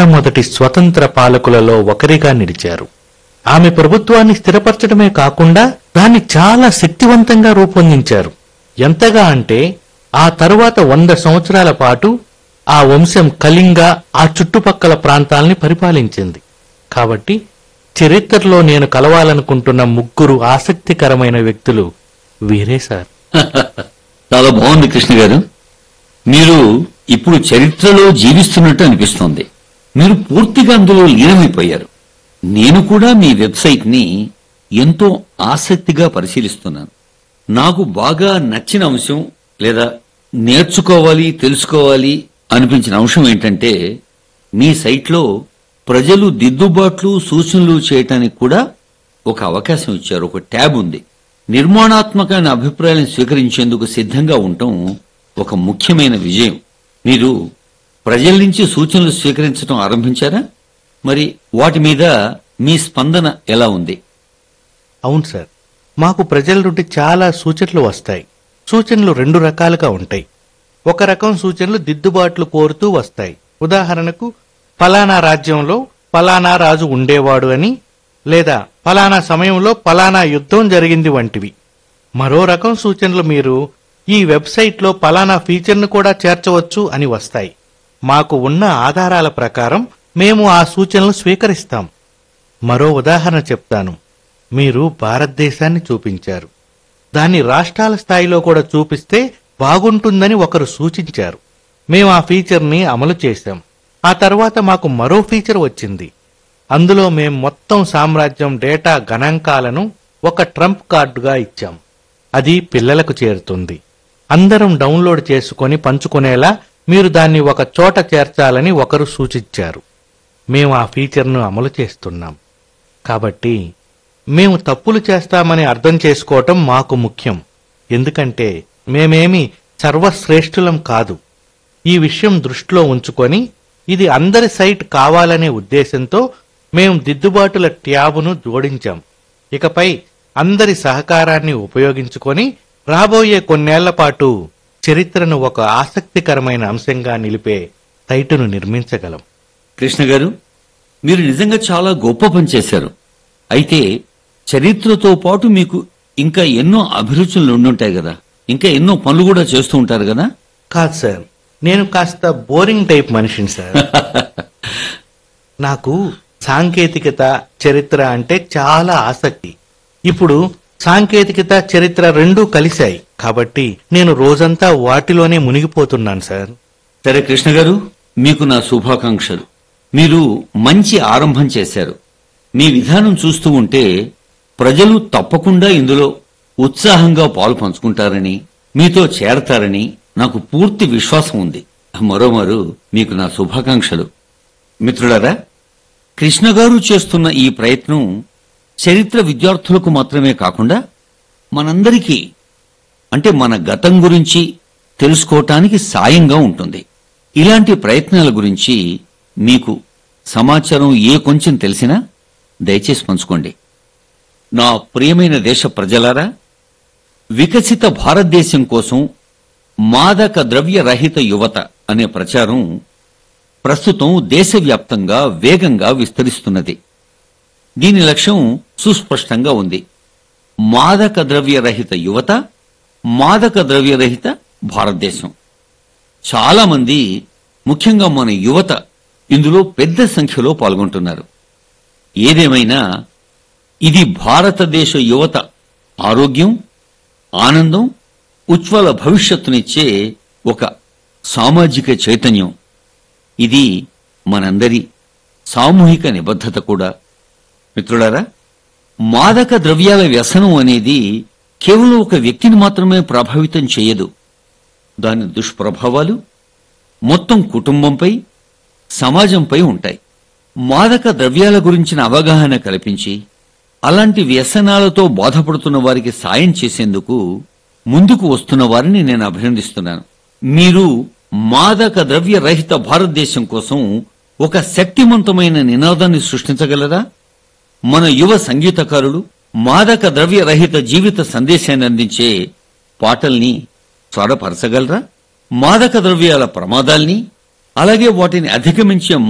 మొట్టమొదటి స్వతంత్ర పాలకులలో ఒకరిగా నిలిచారు ఆమె ప్రభుత్వాన్ని స్థిరపరచడమే కాకుండా దాన్ని చాలా శక్తివంతంగా రూపొందించారు ఎంతగా అంటే ఆ తరువాత వంద సంవత్సరాల పాటు ఆ వంశం కళింగ ఆ చుట్టుపక్కల ప్రాంతాల్ని పరిపాలించింది కాబట్టి చరిత్రలో నేను కలవాలనుకుంటున్న ముగ్గురు ఆసక్తికరమైన వ్యక్తులు వీరే సార్ చాలా బాగుంది కృష్ణ గారు మీరు ఇప్పుడు చరిత్రలో జీవిస్తున్నట్టు అనిపిస్తోంది మీరు పూర్తిగా అందులో లీనమైపోయారు నేను కూడా మీ వెబ్సైట్ ని ఎంతో ఆసక్తిగా పరిశీలిస్తున్నాను నాకు బాగా నచ్చిన అంశం లేదా నేర్చుకోవాలి తెలుసుకోవాలి అనిపించిన అంశం ఏంటంటే మీ సైట్లో ప్రజలు దిద్దుబాట్లు సూచనలు చేయటానికి కూడా ఒక అవకాశం ఇచ్చారు ఒక ట్యాబ్ ఉంది నిర్మాణాత్మకమైన అభిప్రాయాలను స్వీకరించేందుకు సిద్ధంగా ఉండటం ఒక ముఖ్యమైన విజయం మీరు ప్రజల నుంచి సూచనలు స్వీకరించడం ఆరంభించారా మరి వాటి మీద మీ స్పందన ఎలా ఉంది అవును సార్ మాకు ప్రజల నుండి చాలా సూచనలు వస్తాయి సూచనలు రెండు రకాలుగా ఉంటాయి ఒక రకం సూచనలు దిద్దుబాట్లు కోరుతూ వస్తాయి ఉదాహరణకు ఫలానా రాజ్యంలో ఫలానా రాజు ఉండేవాడు అని లేదా ఫలానా సమయంలో ఫలానా యుద్ధం జరిగింది వంటివి మరో రకం సూచనలు మీరు ఈ వెబ్సైట్లో ఫలానా ఫీచర్ను కూడా చేర్చవచ్చు అని వస్తాయి మాకు ఉన్న ఆధారాల ప్రకారం మేము ఆ సూచనలు స్వీకరిస్తాం మరో ఉదాహరణ చెప్తాను మీరు భారతదేశాన్ని చూపించారు దాన్ని రాష్ట్రాల స్థాయిలో కూడా చూపిస్తే బాగుంటుందని ఒకరు సూచించారు మేము ఆ ఫీచర్ని అమలు చేశాం ఆ తర్వాత మాకు మరో ఫీచర్ వచ్చింది అందులో మేం మొత్తం సామ్రాజ్యం డేటా గణాంకాలను ఒక ట్రంప్ కార్డుగా ఇచ్చాం అది పిల్లలకు చేరుతుంది అందరం డౌన్లోడ్ చేసుకొని పంచుకునేలా మీరు దాన్ని ఒక చోట చేర్చాలని ఒకరు సూచించారు మేము ఆ ఫీచర్ను అమలు చేస్తున్నాం కాబట్టి మేము తప్పులు చేస్తామని అర్థం చేసుకోవటం మాకు ముఖ్యం ఎందుకంటే మేమేమి సర్వశ్రేష్ఠులం కాదు ఈ విషయం దృష్టిలో ఉంచుకొని ఇది అందరి సైట్ కావాలనే ఉద్దేశంతో మేము దిద్దుబాటుల ట్యాబును జోడించాం ఇకపై అందరి సహకారాన్ని ఉపయోగించుకొని రాబోయే కొన్నేళ్ల పాటు చరిత్రను ఒక ఆసక్తికరమైన అంశంగా నిలిపే సైటును నిర్మించగలం కృష్ణ గారు మీరు నిజంగా చాలా గొప్ప పని చేశారు అయితే చరిత్రతో పాటు మీకు ఇంకా ఎన్నో అభిరుచులు ఉండుంటాయి కదా ఇంకా ఎన్నో పనులు కూడా చేస్తూ ఉంటారు కదా కాదు సార్ నేను కాస్త బోరింగ్ టైప్ మనిషిని సార్ నాకు సాంకేతికత చరిత్ర అంటే చాలా ఆసక్తి ఇప్పుడు సాంకేతికత చరిత్ర రెండూ కలిశాయి కాబట్టి నేను రోజంతా వాటిలోనే మునిగిపోతున్నాను సార్ సరే కృష్ణ గారు మీకు నా శుభాకాంక్షలు మీరు మంచి ఆరంభం చేశారు మీ విధానం చూస్తూ ఉంటే ప్రజలు తప్పకుండా ఇందులో ఉత్సాహంగా పాలు పంచుకుంటారని మీతో చేరతారని నాకు పూర్తి విశ్వాసం ఉంది మరోమారు మీకు నా శుభాకాంక్షలు మిత్రులారా కృష్ణ గారు చేస్తున్న ఈ ప్రయత్నం చరిత్ర విద్యార్థులకు మాత్రమే కాకుండా మనందరికీ అంటే మన గతం గురించి తెలుసుకోవటానికి సాయంగా ఉంటుంది ఇలాంటి ప్రయత్నాల గురించి మీకు సమాచారం ఏ కొంచెం తెలిసినా దయచేసి పంచుకోండి నా ప్రియమైన దేశ ప్రజలారా వికసిత భారతదేశం కోసం మాదక ద్రవ్య రహిత యువత అనే ప్రచారం ప్రస్తుతం దేశవ్యాప్తంగా వేగంగా విస్తరిస్తున్నది దీని లక్ష్యం సుస్పష్టంగా ఉంది మాదక ద్రవ్య రహిత యువత మాదక ద్రవ్య రహిత భారతదేశం చాలా మంది ముఖ్యంగా మన యువత ఇందులో పెద్ద సంఖ్యలో పాల్గొంటున్నారు ఏదేమైనా ఇది భారతదేశ యువత ఆరోగ్యం ఆనందం ఉజ్వల భవిష్యత్తునిచ్చే ఒక సామాజిక చైతన్యం ఇది మనందరి సామూహిక నిబద్ధత కూడా మిత్రులారా మాదక ద్రవ్యాల వ్యసనం అనేది కేవలం ఒక వ్యక్తిని మాత్రమే ప్రభావితం చేయదు దాని దుష్ప్రభావాలు మొత్తం కుటుంబంపై సమాజంపై ఉంటాయి మాదక ద్రవ్యాల గురించిన అవగాహన కల్పించి అలాంటి వ్యసనాలతో బాధపడుతున్న వారికి సాయం చేసేందుకు ముందుకు వస్తున్న వారిని నేను అభినందిస్తున్నాను మీరు మాదక ద్రవ్య రహిత భారతదేశం కోసం ఒక శక్తివంతమైన నినాదాన్ని సృష్టించగలరా మన యువ సంగీతకారులు మాదక ద్రవ్య రహిత జీవిత సందేశాన్ని అందించే పాటల్ని స్వరపరచగలరా మాదక ద్రవ్యాల ప్రమాదాల్ని అలాగే వాటిని అధిగమించే